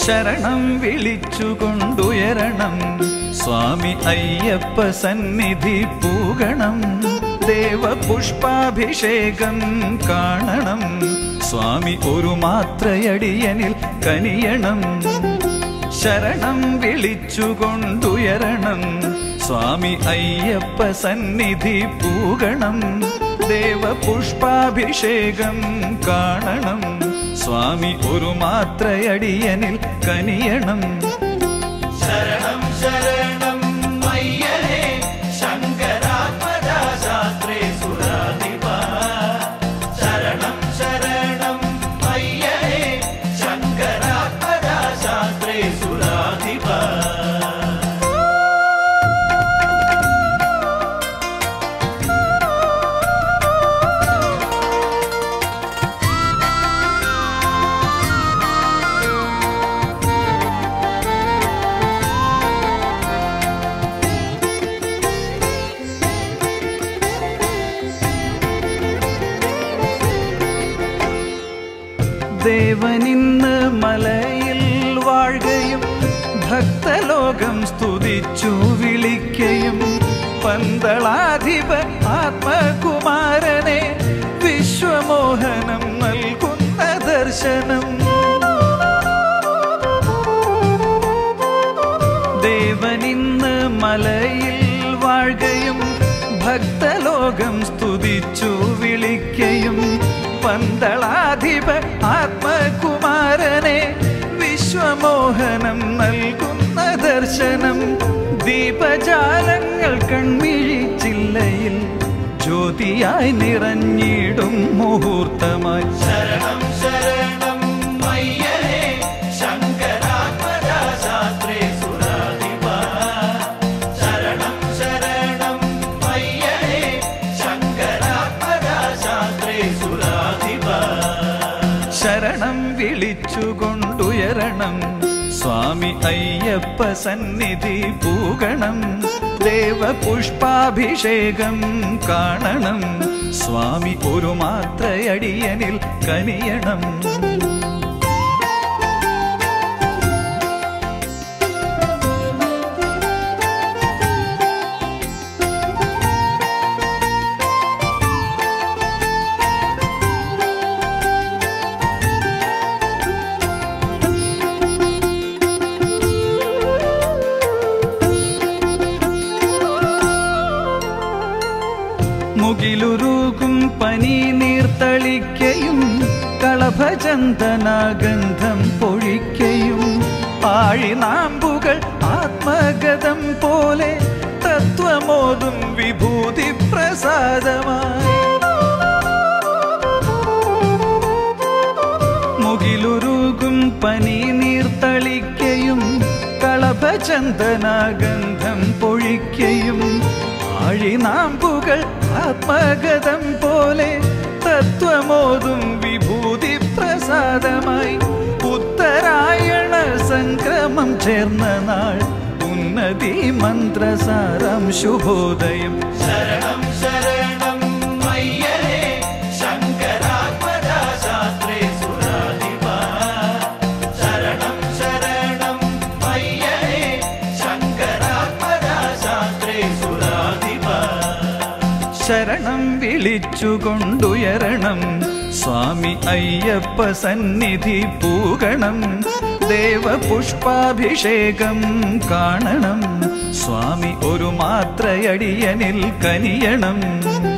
ശരണം വിളിച്ചുകൊണ്ടുയരണം സ്വാമി അയ്യപ്പ സന്നിധി പൂകണം ദേവപുഷ്പാഭിഷേകം കാണണം സ്വാമി ഒരു മാത്രയടിയനിൽ കനിയണം ശരണം വിളിച്ചുകൊണ്ടുയരണം സ്വാമി അയ്യപ്പ സന്നിധി പൂകണം ദേവപുഷ്പാഭിഷേകം കാണണം സ്വാമി ഒരു മാത്രയടിയനിൽ കനിയണം ശരണം ശരണം അയ്യനേ ശങ്കരാത്മജാശാസ്ത്രേ സുരാധിപ ശരണം ശരണം അയ്യനേ ശങ്കരാത്മജാശാസ്ത്രേ സുരാധിപ ദേവനിന്ന് മലയിൽ വാഴുകയും ഭക്തലോകം സ്തുതിച്ചു വിളിക്കയും പന്തളാധിപ ആത്മകുമാരനെ വിശ്വമോഹനം നൽകുന്ന ദർശനം ദേവനിന്ന് മലയിൽ വാഴുകയും ഭക്തലോകം സ്തുതിച്ചു വിളിക്കയും പന്തളാധിപ ആത്മകുമാരനെ വിശ്വമോഹനം നൽകുന്ന ദർശനം ദീപജാലങ്ങൾ കൺമിഴിച്ചില്ലയിൽ ജ്യോതിയായി നിറഞ്ഞിടും മുഹൂർത്തമായി ശരണം ശരണം അയ്യനേ ശങ്കരാത്മജാശാസ്ത്രേ സുരാധിപ ശരണം ശരണം അയ്യനേ ശങ്കരാത്മജാശാസ്ത്രേ സുരാധിപ ശരണം വിളിച്ചുകൊണ്ടുയരണം സ്വാമി അയ്യപ്പ സന്നിധി പൂകണം ദേവപുഷ്പാഭിഷേകം കാണണം സ്വാമി ഒരു മാത്രയടിയനിൽ കനിയണം മുകിലുരുകും പനി നീർത്തളിക്കയും കളഭചന്ദനാഗന്ധം പൊഴിക്കയും ആഴിനാമ്പുകൾ ആത്മഗതം പോലെ തത്വമോതും വിഭൂതി പ്രസാദമായി മുകിലുരുകും പനി നീർത്തളിക്കയും കളഭചന്ദനാഗന്ധം പൊഴിക്കയും ആഴിനാമ്പുകൾ ആത്മഗതം പോലെ തത്വമോതും വിഭൂതി പ്രസാദമായി ഉത്തരായണ സംക്രമം ചേർന്ന നാൾ ഉന്നതി മന്ത്രസാരം ശുഭോദയം ശരണം ശരണം അയ്യനേ ശങ്കരാത്മജാശാസ്ത്രേ സുരാധിപ ശരണം ശരണം അയ്യനേ ശങ്കരാത്മജാശാസ്ത്രേ സുരാധിപ ശരണം വിളിച്ചുകൊണ്ടുയരണം സ്വാമി അയ്യപ്പ സന്നിധി പൂകണം ദേവപുഷ്പാഭിഷേകം കാണണം സ്വാമി ഒരു മാത്രയടിയനിൽ കനിയണം